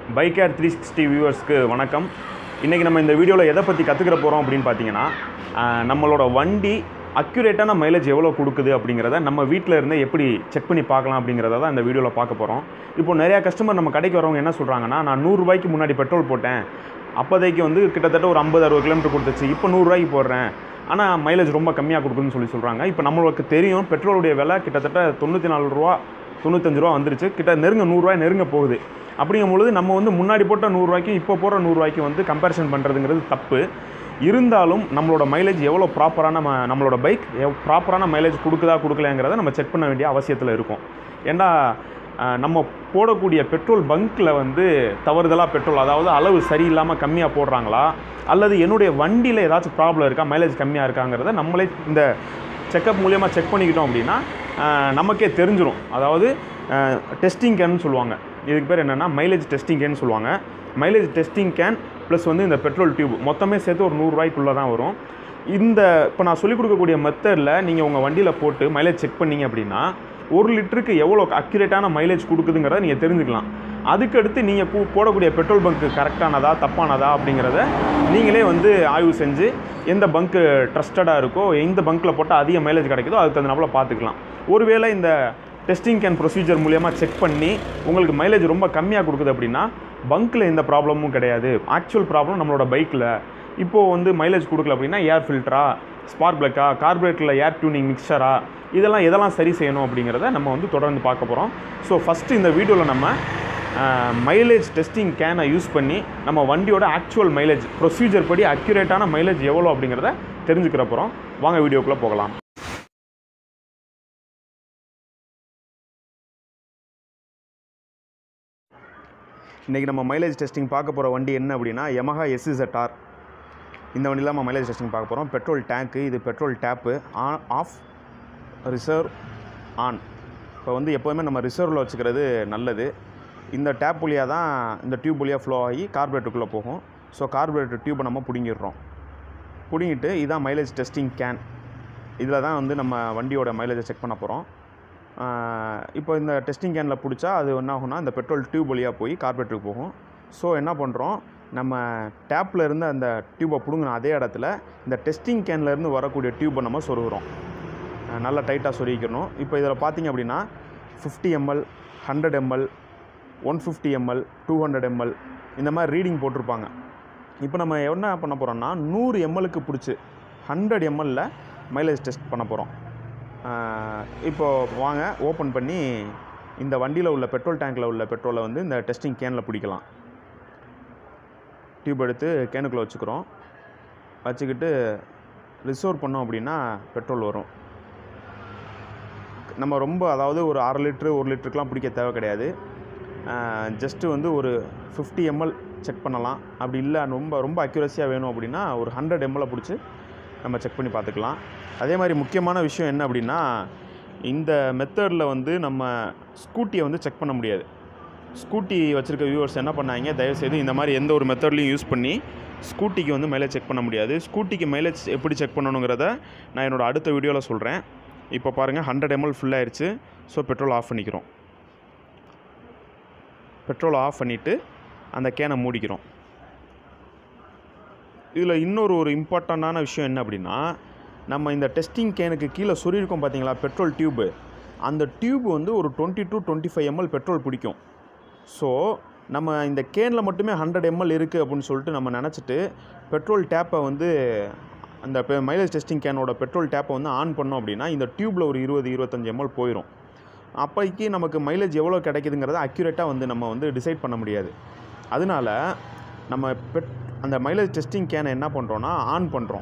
bike biker three sixty வியூவர்ஸ்க்கு வணக்கம் இன்றைக்கி நம்ம இந்த வீடியோவில் எதை பற்றி கற்றுக்கிற போகிறோம் அப்படின்னு பார்த்தீங்கன்னா ஆஹ், நம்மளோட வண்டி அக்யூரேட்டான மைலேஜ் எவ்வளோ கொடுக்குது அப்படிங்கிறத நம்ம வீட்டில் இருந்தே எப்படி செக் பண்ணி பார்க்கலாம் அப்படிங்கிறத தான் இந்த வீடியோவில் பார்க்க போகிறோம் இப்போ நிறையா கஸ்டமர் நம்ம கடைக்கு வரவங்க என்ன சொல்கிறாங்கன்னா நான் நூறுரூவாய்க்கு முன்னாடி பெட்ரோல் போட்டேன் அப்போதைக்கு வந்து கிட்டத்தட்ட ஒரு ஐம்பது அறுபது கிலோமீட்டர் கொடுத்துச்சு இப்போ நூறுரூவாய்க்கு போடுறேன் ஆனால் மைலேஜ் ரொம்ப கம்மியாக கொடுக்குதுன்னு சொல்லி சொல்கிறாங்க இப்போ நம்மளுக்கு தெரியும் பெட்ரோலுடைய விலை கிட்டத்தட்ட தொண்ணூற்றி நாலு ரூபா தொண்ணூத்தஞ்சு ரூபா வந்துருச்சு கிட்ட நெருங்க நூறுரூவாய் நெருங்க போகுது அப்படிங்கும் பொழுது நம்ம வந்து முன்னாடி போட்ட நூறுரூவாய்க்கும் இப்போ போடுற நூறுரூவாய்க்கும் வந்து கம்பேரிசன் பண்ணுறதுங்கிறது தப்பு இருந்தாலும் நம்மளோட மைலேஜ் எவ்வளோ ப்ராப்பரான நம்ம நம்மளோட பைக் ப்ராப்பரான மைலேஜ் கொடுக்குதா கொடுக்கலங்கிறத நம்ம செக் பண்ண வேண்டிய அவசியத்தில் இருக்கும் ஏன்னா அஹ், நம்ம போடக்கூடிய பெட்ரோல் பங்க்கில் வந்து தவறுதலாக பெட்ரோல் அதாவது அளவு சரியில்லாமல் கம்மியாக போடுறாங்களா அல்லது என்னுடைய வண்டியில் ஏதாச்சும் ப்ராப்ளம் இருக்கா மைலேஜ் கம்மியாக இருக்காங்கிறத நம்மளே இந்த செக்கப் மூலியமாக செக் பண்ணிக்கிட்டோம் அப்படின்னா அஹ், நமக்கே தெரிஞ்சிடும் அதாவது டெஸ்டிங் கேன்னு சொல்லுவாங்க இதுக்கு பேர் என்னென்னா மைலேஜ் டெஸ்டிங் கேன்னு சொல்லுவாங்க மைலேஜ் டெஸ்டிங் கேன் ப்ளஸ் வந்து இந்த பெட்ரோல் டியூப் மொத்தமே சேர்த்து ஒரு நூறுரூவாய்க்குள்ளே தான் வரும் இந்த இப்போ நான் சொல்லிக் கொடுக்கக்கூடிய மெத்தடில் நீங்கள் உங்கள் வண்டியில் போட்டு மைலேஜ் செக் பண்ணீங்க அப்படின்னா ஒரு லிட்டருக்கு எவ்வளோ அக்யூரேட்டான மைலேஜ் கொடுக்குதுங்கிறத நீங்கள் தெரிஞ்சுக்கலாம் அதுக்கடுத்து நீங்கள் போடக்கூடிய பெட்ரோல் பங்க்கு கரெக்டானதா தப்பானதா அப்படிங்கிறத நீங்களே வந்து ஆய்வு செஞ்சு எந்த பங்க்கு ட்ரஸ்டடாக இருக்கோ எந்த பங்க்கில் போட்டால் அதிக மைலேஜ் கிடைக்குதோ அதுக்கு தகுந்தாப்புல பார்த்துக்கலாம் ஒருவேளை இந்த டெஸ்டிங் கேன் ப்ரொசீஜர் மூலியமாக செக் பண்ணி உங்களுக்கு மைலேஜ் ரொம்ப கம்மியாக கொடுக்குது அப்படின்னா பங்க்கில் எந்த ப்ராப்ளமும் கிடையாது ஆக்சுவல் ப்ராப்ளம் நம்மளோட பைக்கில் இப்போது வந்து மைலேஜ் கொடுக்கல அப்படின்னா ஏர் ஃபில்டரா ஸ்பார்க் பிளக்கா கார்பரேட்டரில் ஏர் டியூனிங் மிக்சரா இதெல்லாம் எதெல்லாம் சரி செய்யணும் அப்படிங்கிறத நம்ம வந்து தொடர்ந்து பார்க்க போகிறோம் ஸோ ஃபஸ்ட்டு இந்த வீடியோவில் நம்ம மைலேஜ் டெஸ்டிங் கேனை யூஸ் பண்ணி நம்ம வண்டியோட ஆக்சுவல் மைலேஜ் ப்ரொசீஜர் படி அக்யூரேட்டான மைலேஜ் எவ்வளோ அப்படிங்கிறத தெரிஞ்சுக்கிற போகிறோம் வாங்க வீடியோக்குள்ளே போகலாம் இன்றைக்கி நம்ம மைலேஜ் டெஸ்டிங் பார்க்க போகிற வண்டி என்ன அப்படின்னா Yamaha எஸ்இசெட்ஆர் இந்த வண்டியில் நம்ம மைலேஜ் டெஸ்டிங் பார்க்க போகிறோம் பெட்ரோல் டேங்க்கு இது petrol tap on off reserve on இப்போ வந்து எப்போதுமே நம்ம ரிசர்வில் வச்சுக்கிறது நல்லது இந்த டேப் வழியாக தான் இந்த டியூப் வழியாக ஃப்ளோ ஆகி கார்பரேட்டருக்குள்ளே போகும் ஸோ கார்பரேட்டர் டியூப்பை நம்ம பிடுங்கிடுறோம் பிடுங்கிட்டு இதான் மைலேஜ் டெஸ்டிங் கேன் இதில் தான் வந்து நம்ம வண்டியோட மைலேஜை செக் பண்ண போகிறோம் இப்போ இந்த டெஸ்டிங் கேனில் பிடிச்சா அது என்ன ஆகும்னா இந்த பெட்ரோல் டியூப் வழியாக போய் கார்பரேட்டருக்கு போகும் ஸோ என்ன பண்ணுறோம் நம்ம டேப்பில் இருந்து அந்த டியூப்பை பிடுங்கின அதே இடத்துல இந்த டெஸ்டிங் கேன்ல இருந்து வரக்கூடிய டியூப்பை நம்ம சொருகிறோம் அஹ் நல்லா டைட்டாக சொருகிக்கணும் இப்போ இதில் பார்த்தீங்க அப்படின்னா fifty ml hundred ml one fifty ml two hundred ml இந்த மாதிரி ரீடிங் போட்டிருப்பாங்க இப்போ நம்ம என்ன பண்ண போகிறோம்னா நூறு எம்எல்லுக்கு பிடிச்சி ஹண்ட்ரட் எம்எல்ல மைலேஜ் டெஸ்ட் பண்ண போகிறோம் இப்போ வாங்க ஓப்பன் பண்ணி இந்த வண்டியில் உள்ள பெட்ரோல் டேங்க்கில் உள்ள பெட்ரோலை வந்து இந்த டெஸ்டிங் கேனில் பிடிக்கலாம் டியூப் எடுத்து கேனுக்குள்ளே வச்சுக்கிறோம் வச்சுக்கிட்டு ரிசர்வ் பண்ணோம் அப்படின்னா பெட்ரோல் வரும் நம்ம ரொம்ப அதாவது ஒரு அரை லிட்ரு ஒரு லிட்டருக்குலாம் பிடிக்க தேவை கிடையாது ஜஸ்ட்டு வந்து ஒரு ஃபிஃப்டி எம்எல் செக் பண்ணலாம் அப்படி இல்லை ரொம்ப ரொம்ப அக்யூரஸியாக வேணும் அப்படின்னா ஒரு ஹண்ட்ரட் எம்எல்லை பிடிச்சி நம்ம செக் பண்ணி பார்த்துக்கலாம் அதே மாதிரி முக்கியமான விஷயம் என்ன அப்படின்னா இந்த மெத்தடில் வந்து நம்ம ஸ்கூட்டியை வந்து செக் பண்ண முடியாது ஸ்கூட்டி வச்சுருக்க வியூவர்ஸ் என்ன பண்ணாங்க தயவுசெய்து இந்த மாதிரி எந்த ஒரு மெத்தட்லையும் யூஸ் பண்ணி ஸ்கூட்டிக்கு வந்து மைலேஜ் செக் பண்ண முடியாது ஸ்கூட்டிக்கு மைலேஜ் எப்படி செக் பண்ணணுங்கிறத நான் என்னோடய அடுத்த வீடியோவில் சொல்கிறேன் இப்போ பாருங்கள் ஹண்ட்ரட் எம்எல் ஃபுல்லாகிடுச்சு ஸோ பெட்ரோல் ஆஃப் பண்ணிக்கிறோம் பெட்ரோல் ஆஃப் பண்ணிவிட்டு அந்த கேனை மூடிக்கிறோம் இதில் இன்னொரு ஒரு இம்பார்ட்டண்ட்டான விஷயம் என்ன அப்படின்னா நம்ம இந்த டெஸ்டிங் கேனுக்கு கீழே சொருகிருக்கோம் பார்த்தீங்களா பெட்ரோல் டியூப்பு அந்த டியூப் வந்து ஒரு twenty to twenty five ml petrol பிடிக்கும் ஸோ நம்ம இந்த கேனில் மட்டுமே ஹண்ட்ரட் எம்எல் இருக்குது அப்படின்னு சொல்லிட்டு நம்ம நினச்சிட்டு பெட்ரோல் டேப்பை வந்து அந்த மைலேஜ் டெஸ்டிங் கேனோட பெட்ரோல் டேப்பை வந்து ஆன் பண்ணோம் அப்படின்னா இந்த டியூப்பில் ஒரு இருபது இருபத்தஞ்சி எம்எல் போயிடும் அப்போக்கி நமக்கு மைலேஜ் எவ்வளோ கிடைக்குதுங்கிறத அக்யூரேட்டாக வந்து நம்ம வந்து டிசைட் பண்ண முடியாது அதனால நம்ம பெட் அந்த மைலேஜ் டெஸ்டிங் கேனை என்ன பண்ணுறோன்னா ஆன் பண்ணுறோம்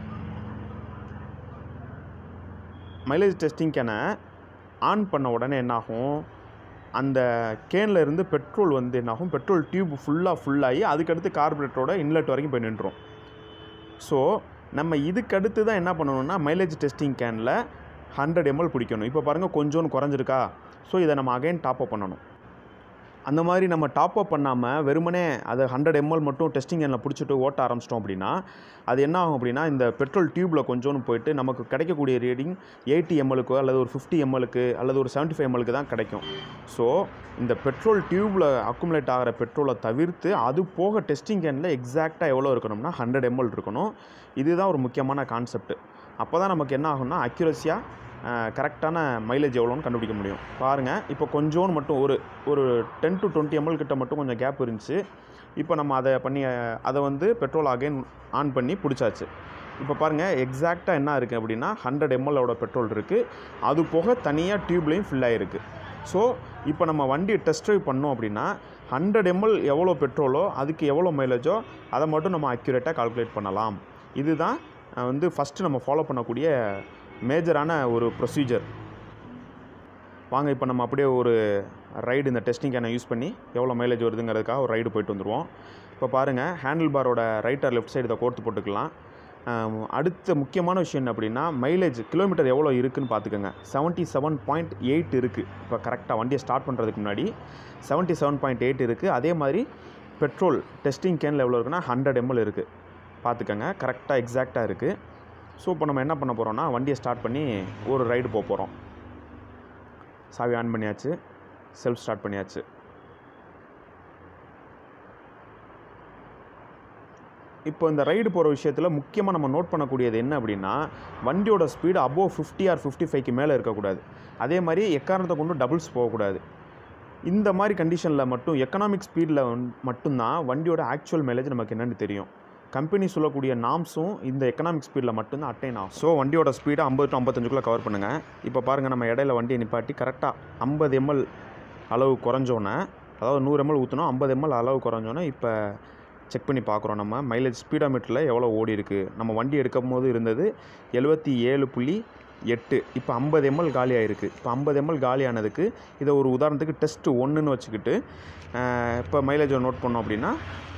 மைலேஜ் டெஸ்டிங் கேனை ஆன் பண்ண உடனே என்னாகும் அந்த கேனில் இருந்து பெட்ரோல் வந்து என்னாகும் பெட்ரோல் டியூப் ஃபுல்லாக ஃபுல்லாகி அதுக்கடுத்து கார்பரேட்டரோட இன்லெட் வரைக்கும் போய் நின்றோம் ஸோ நம்ம இதுக்கடுத்து தான் என்ன பண்ணணும்னா மைலேஜ் டெஸ்டிங் கேனில் ஹண்ட்ரட் எம்எல் பிடிக்கணும் இப்போ பாருங்கள் கொஞ்சோன்னு குறைஞ்சிருக்கா ஸோ இதை நம்ம அகைன் டாப் அப் பண்ணணும் அந்த மாதிரி நம்ம டாப் அப் பண்ணாமல் வெறுமனே அதை ஹண்ட்ரட் எம்எல் மட்டும் டெஸ்டிங் எண்ணில் பிடிச்சிட்டு ஓட்ட ஆரம்பிச்சிட்டோம் அப்படின்னா அது என்ன ஆகும் அப்படின்னா இந்த பெட்ரோல் டியூப்பில் கொஞ்சோன்னு போயிட்டு நமக்கு கிடைக்கக்கூடிய ரீடிங் எயிட்டி எம்எலுக்கோ அல்லது ஒரு ஃபிஃப்டி எம்எலுக்கு அல்லது ஒரு செவன்ட்டி ஃபைவ் எம்எலுக்கு தான் கிடைக்கும் ஸோ இந்த பெட்ரோல் டியூப்பில் அக்குமுலேட் ஆகிற பெட்ரோலை தவிர்த்து அது போக டெஸ்டிங் கேனில் எக்ஸாக்டாக எவ்வளோ இருக்கணும்னா ஹண்ட்ரட் எம்எல் இருக்கணும் இதுதான் ஒரு முக்கியமான கான்செப்ட் அப்போ தான் நமக்கு என்ன ஆகும்னா அக்யூரஸியாக கரெக்டான மைலேஜ் எவ்வளோன்னு கண்டுபிடிக்க முடியும் பாருங்கள் இப்போ கொஞ்சோன்னு மட்டும் ஒரு ஒரு டென் டு டுவெண்ட்டி எம்எல் கிட்ட மட்டும் கொஞ்சம் கேப் இருந்துச்சு இப்போ நம்ம அதை பண்ணி அதை வந்து பெட்ரோல் அகைன் ஆன் பண்ணி பிடிச்சாச்சு இப்போ பாருங்கள் எக்ஸாக்டாக என்ன இருக்குது அப்படின்னா ஹண்ட்ரட் எம்எல்லோட பெட்ரோல் இருக்குது அது போக தனியாக டியூப்லேயும் ஃபில் ஆகிருக்கு ஸோ இப்போ நம்ம வண்டியை டெஸ்ட் ட்ரைவ் பண்ணோம் அப்படின்னா ஹண்ட்ரட் எம்எல் எவ்வளோ பெட்ரோலோ அதுக்கு எவ்வளோ மைலேஜோ அதை மட்டும் நம்ம அக்யூரேட்டாக கால்குலேட் பண்ணலாம் இதுதான் அஹ், வந்து ஃபஸ்ட்டு நம்ம ஃபாலோ பண்ணக்கூடிய மேஜரான ஒரு ப்ரொசீஜர் வாங்க இப்போ நம்ம அப்படியே ஒரு ரைடு இந்த டெஸ்டிங் கேனை யூஸ் பண்ணி எவ்வளோ மைலேஜ் வருதுங்கிறதுக்காக ஒரு ரைடு போயிட்டு வந்துடுவோம் இப்போ பாருங்கள் ஹேண்டில் பாரோட ரைட் ஆர் லெஃப்ட் சைடு இதை கோர்த்து போட்டுக்கலாம் ஆம், அடுத்த முக்கியமான விஷயம் என்ன அப்படின்னா மைலேஜ் கிலோமீட்டர் எவ்வளோ இருக்குன்னு பார்த்துக்கோங்க செவன்ட்டி செவன் பாயிண்ட் எயிட் இருக்குது இப்போ கரெக்டாக வண்டியை ஸ்டார்ட் பண்ணுறதுக்கு முன்னாடி செவன்ட்டி செவன் பாயிண்ட் எயிட் இருக்குது அதே மாதிரி பெட்ரோல் டெஸ்டிங் கேனில் எவ்வளோ இருக்குன்னா ஹண்ட்ரட் எம்எல் இருக்குது பார்த்துக்கோங்க கரெக்டாக எக்ஸாக்டாக இருக்குது ஸோ இப்போ நம்ம என்ன பண்ண போகிறோம்னா வண்டியை ஸ்டார்ட் பண்ணி ஒரு ரைடு போக போகிறோம் சாவி ஆன் பண்ணியாச்சு செல்ஃப் ஸ்டார்ட் பண்ணியாச்சு இப்போ இந்த ரைடு போகிற விஷயத்தில் முக்கியமாக நம்ம நோட் பண்ணக்கூடியது என்ன அப்படின்னா வண்டியோட speed above fifty or fifty ஃபைவ்க்கு மேலே இருக்கக்கூடாது அதே மாதிரி எக்காரணத்தை கொண்டு டபுள்ஸ் போகக்கூடாது இந்த மாதிரி கண்டிஷனில் மட்டும் எக்கனாமிக் ஸ்பீடில் மட்டும்தான் வண்டியோட ஆக்சுவல் மைலேஜ் நமக்கு என்னென்னு தெரியும் கம்பெனி சொல்லக்கூடிய நாம்ஸும் இந்த எக்கனாமிக் ஸ்பீடில் மட்டும்தான் அட்டைன் ஆகும் ஸோ வண்டியோட ஸ்பீடை ஐம்பது டு ஐம்பத்தஞ்சுக்குள்ளே கவர் பண்ணுங்கள் இப்போ பாருங்கள் நம்ம இடையில வண்டியை நிப்பாட்டி கரெக்டாக ஐம்பது எம்எல் அளவு குறைஞ்சோன்னே அதாவது நூறு எம்எல் ஊற்றினோம் ஐம்பது எம்எல் அளவு குறைஞ்சோன்னே இப்போ செக் பண்ணி பார்க்குறோம் நம்ம மைலேஜ் ஸ்பீடோமீட்டரில் எவ்வளோ ஓடி இருக்குது நம்ம வண்டி எடுக்கும் போது இருந்தது எழுபத்தி ஏழு புள்ளி எட்டு இப்போ ஐம்பது எம்எல் காலி ஆயிருக்கு இப்போ ஐம்பது எம்எல் காலி ஆனதுக்கு இதை ஒரு உதாரணத்துக்கு டெஸ்ட்டு ஒன்றுன்னு வச்சுக்கிட்டு அஹ், இப்போ மைலேஜை நோட் பண்ணோம் அப்படின்னா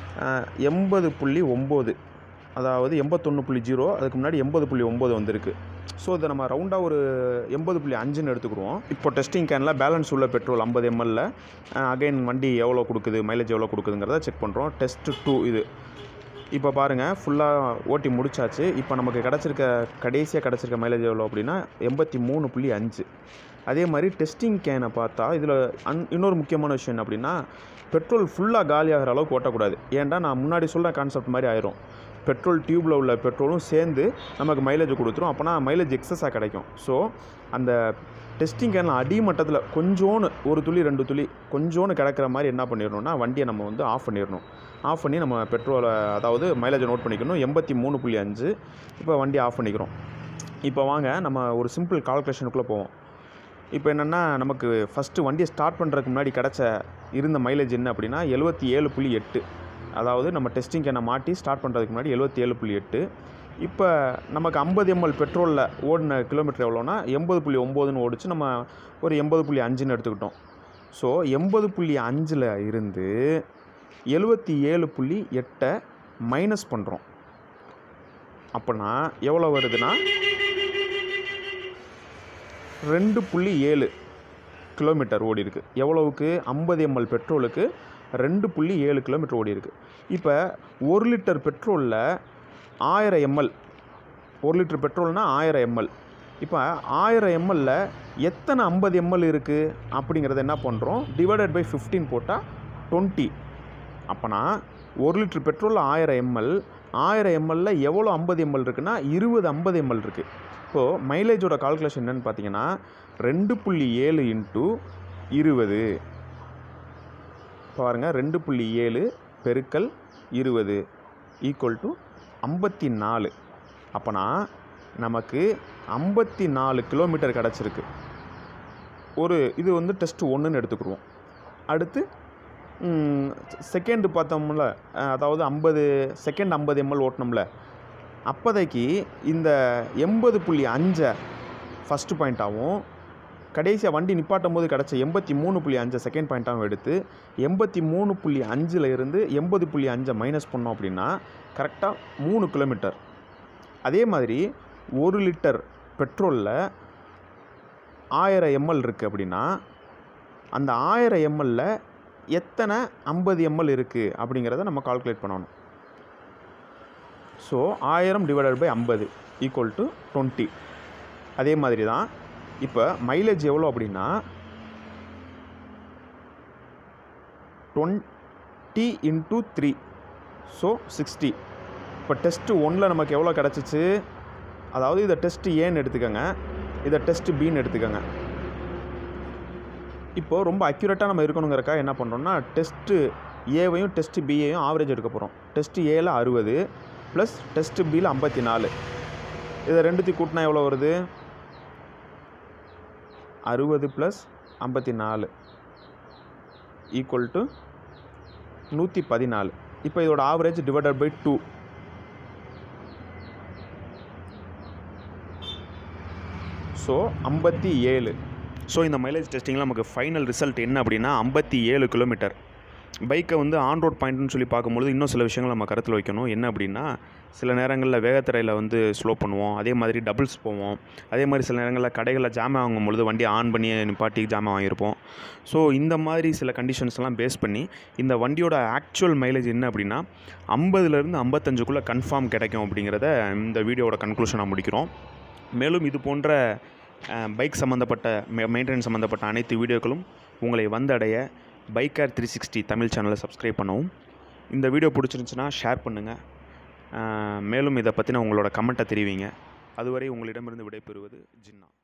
எண்பது புள்ளி ஒம்பது அதாவது எண்பத்தொன்று புள்ளி ஜீரோ அதுக்கு முன்னாடி எண்பது புள்ளி ஒம்பது வந்திருக்கு ஸோ இதை நம்ம ரவுண்டாக ஒரு எண்பது புள்ளி அஞ்சுன்னு எடுத்துக்கிடுவோம் இப்போ டெஸ்டிங் கேனில் பேலன்ஸ் உள்ள பெட்ரோல் ஐம்பது எம்எல்ல அகைன் வண்டி எவ்வளோ கொடுக்குது மைலேஜ் எவ்வளோ கொடுக்குதுங்கிறத செக் பண்ணுறோம் டெஸ்ட் டூ இது இப்போ பாருங்கள் ஃபுல்லாக ஓட்டி முடிச்சாச்சு இப்போ நமக்கு கிடச்சிருக்க கடைசியாக கிடச்சிருக்க மைலேஜ் எவ்வளோ அப்படின்னா எண்பத்தி மூணு புள்ளி அஞ்சு அதே மாதிரி டெஸ்டிங் கேனை பார்த்தா இதில் அன் இன்னொரு முக்கியமான விஷயம் என்ன அப்படின்னா பெட்ரோல் ஃபுல்லாக காலியாகிற அளவுக்கு ஓட்டக்கூடாது ஏன்டா நான் முன்னாடி சொல்கிற கான்செப்ட் மாதிரி ஆயிரும் பெட்ரோல் டியூப்பில் உள்ள பெட்ரோலும் சேர்ந்து நமக்கு மைலேஜ் கொடுத்துரும் அப்போனா மைலேஜ் எக்ஸஸாக கிடைக்கும் ஸோ அந்த டெஸ்டிங் கேனில் அடிமட்டத்தில் கொஞ்சோன்னு ஒரு துளி ரெண்டு துளி கொஞ்சோன்னு கிடக்கிற மாதிரி என்ன பண்ணிடணும்னா வண்டியை நம்ம வந்து ஆஃப் பண்ணிடணும் ஆஃப் பண்ணி நம்ம பெட்ரோலை அதாவது மைலேஜை நோட் பண்ணிக்கணும் எண்பத்தி மூணு புள்ளி அஞ்சு இப்போ வண்டி ஆஃப் பண்ணிக்கிறோம் இப்போ வாங்க நம்ம ஒரு சிம்பிள் கால்குலேஷனுக்குள்ளே போவோம் இப்போ என்னென்னா நமக்கு ஃபஸ்ட்டு வண்டியை ஸ்டார்ட் பண்ணுறதுக்கு முன்னாடி கிடச்ச இருந்த மைலேஜ் என்ன அப்படின்னா எழுபத்தி ஏழு புள்ளி எட்டு அதாவது நம்ம டெஸ்டிங் கேனை மாட்டி ஸ்டார்ட் பண்ணுறதுக்கு முன்னாடி எழுபத்தி ஏழு புள்ளி எட்டு இப்போ நமக்கு ஐம்பது எம்எல் பெட்ரோலில் ஓடின கிலோமீட்டர் எவ்வளோனா எண்பது புள்ளி ஒம்போதுன்னு ஓடிச்சு நம்ம ஒரு எண்பது புள்ளி அஞ்சுன்னு எடுத்துக்கிட்டோம் ஸோ எண்பது புள்ளி அஞ்சில் இருந்து எழுபத்தி ஏழு புள்ளி எட்டை மைனஸ் பண்ணுறோம் அப்போனா எவ்வளோ வருதுன்னா ரெண்டு புள்ளி ஏழு கிலோமீட்டர் ஓடி இருக்கு எவ்வளவுக்கு ஐம்பது எம்எல் பெட்ரோலுக்கு ரெண்டு புள்ளி ஏழு கிலோமீட்டர் ஓடி இருக்கு இப்போ ஒரு லிட்டர் பெட்ரோலில் ஆயிரம் எம்எல் ஒரு லிட்டர் பெட்ரோல்னால் ஆயிரம் எம்எல் இப்போ ஆயிரம் எம்எல்ல எத்தனை ஐம்பது எம்எல் இருக்குது அப்படிங்கிறத என்ன பண்ணுறோம் டிவைடட் பை ஃபிஃப்டீன் போட்டால் டுவெண்ட்டி அப்போனா ஒரு லிட்டர் பெட்ரோலில் ஆயிரம் எம்எல் ஆயிரம் எம்எல்ல எவ்வளோ ஐம்பது எம்எல் இருக்குன்னா இருபது ஐம்பது எம்எல் இருக்குது இப்போது மைலேஜோட கால்குலேஷன் என்னென்னு பார்த்தீங்கன்னா ரெண்டு புள்ளி ஏழு இன்ட்டு இருபது பாருங்கள் ரெண்டு புள்ளி ஏழு பெருக்கல் இருபது ஈக்குவல் டு ஐம்பத்தி நாலு அப்போனா நமக்கு ஐம்பத்தி நாலு கிலோமீட்டர் கிடச்சிருக்கு ஒரு இது வந்து டெஸ்ட் ஒன்றுன்னு எடுத்துக்கிடுவோம் அடுத்து செகண்டு பார்த்தோம்ல அஹ், அதாவது ஐம்பது செகண்ட் ஐம்பது எம்எல் ஓட்டினோம்ல அப்போதைக்கு இந்த எண்பது புள்ளி அஞ்சை ஃபஸ்ட்டு பாயிண்ட்டாகவும் கடைசியாக வண்டி நிப்பாட்டும் போது கிடச்ச எண்பத்தி மூணு புள்ளி அஞ்சை செகண்ட் பாயிண்ட்டாகவும் எடுத்து எண்பத்தி மூணு புள்ளி அஞ்சில் இருந்து எண்பது புள்ளி அஞ்சை மைனஸ் பண்ணோம் அப்படின்னா கரெக்டாக மூணு கிலோமீட்டர் அதே மாதிரி ஒரு லிட்டர் பெட்ரோலில் ஆயிரம் எம்எல் இருக்குது அப்படின்னா அந்த ஆயிரம் எம்எல்ல எத்தனை ஐம்பது எம்எல் இருக்குது அப்படிங்கிறத நம்ம கால்குலேட் பண்ணணும் ஸோ ஆயிரம் டிவைடட் பை ஐம்பது ஈக்குவல் டு டுவெண்ட்டி அதே மாதிரி தான் இப்போ மைலேஜ் எவ்வளோ அப்படின்னா twenty into three so sixty இப்போ டெஸ்ட்டு ஒன்றில் நமக்கு எவ்வளோ கிடச்சிச்சு அதாவது இதை டெஸ்ட்டு ஏன்னு எடுத்துக்கோங்க இதை டெஸ்ட்டு பின்னு எடுத்துக்கோங்க இப்போது ரொம்ப அக்யூரேட்டாக நம்ம இருக்கணுங்கிறக்கா என்ன பண்ணுறோம்னா டெஸ்ட்டு ஏவையும் டெஸ்ட்டு பியையும் ஆவரேஜ் எடுக்க போகிறோம் டெஸ்ட்டு ஏல அறுபது ப்ளஸ் டெஸ்ட்டு பியில் ஐம்பத்தி நாலு இதை ரெண்டுத்தையும் கூட்டினா எவ்வளோ வருது அறுபது ப்ளஸ் ஐம்பத்தி நாலு ஈக்குவல் டு நூற்றி பதினாலு இப்போ இதோட average divided by two so ஐம்பத்தி ஏழு ஸோ இந்த மைலேஜ் டெஸ்டிங்கில் நமக்கு ஃபைனல் ரிசல்ட் என்ன அப்படின்னா ஐம்பத்தி ஏழு கிலோமீட்டர் பைக்கை வந்து ஆன் ரோட் பாயிண்ட்னு சொல்லி பார்க்கும்பொழுது இன்னும் சில விஷயங்கள் நம்ம கருத்தில் வைக்கணும் என்ன அப்படின்னா சில நேரங்களில் வேகத்தரையில் வந்து ஸ்லோ பண்ணுவோம் அதே மாதிரி டபுள்ஸ் போவோம் அதே மாதிரி சில நேரங்களில் கடைகளில் ஜாமான் வாங்கும் பொழுது வண்டி ஆன் பண்ணி நிப்பாட்டி ஜாமான் வாங்கியிருப்போம் ஸோ இந்த மாதிரி சில கண்டிஷன்ஸ்லாம் பேஸ் பண்ணி இந்த வண்டியோட ஆக்சுவல் மைலேஜ் என்ன அப்படின்னா ஐம்பதுலேருந்து ஐம்பத்தஞ்சுக்குள்ளே கன்ஃபார்ம் கிடைக்கும் அப்படிங்கிறத இந்த வீடியோவோட கன்க்ளூஷனாக முடிக்கிறோம் மேலும் இது போன்ற பைக் சம்மந்தப்பட்ட மெ மெயின்டெனன்ஸ் சம்மந்தப்பட்ட அனைத்து வீடியோக்களும் உங்களை வந்தடைய பைக்கர் த்ரீ சிக்ஸ்டி தமிழ் சேனலை சப்ஸ்கிரைப் பண்ணவும் இந்த வீடியோ பிடிச்சிருந்துச்சுன்னா ஷேர் பண்ணுங்கள் மேலும் இதை பற்றின உங்களோட கமெண்ட்டை தெரிவிங்க அதுவரை உங்களிடமிருந்து விடைபெறுவது ஜின்னா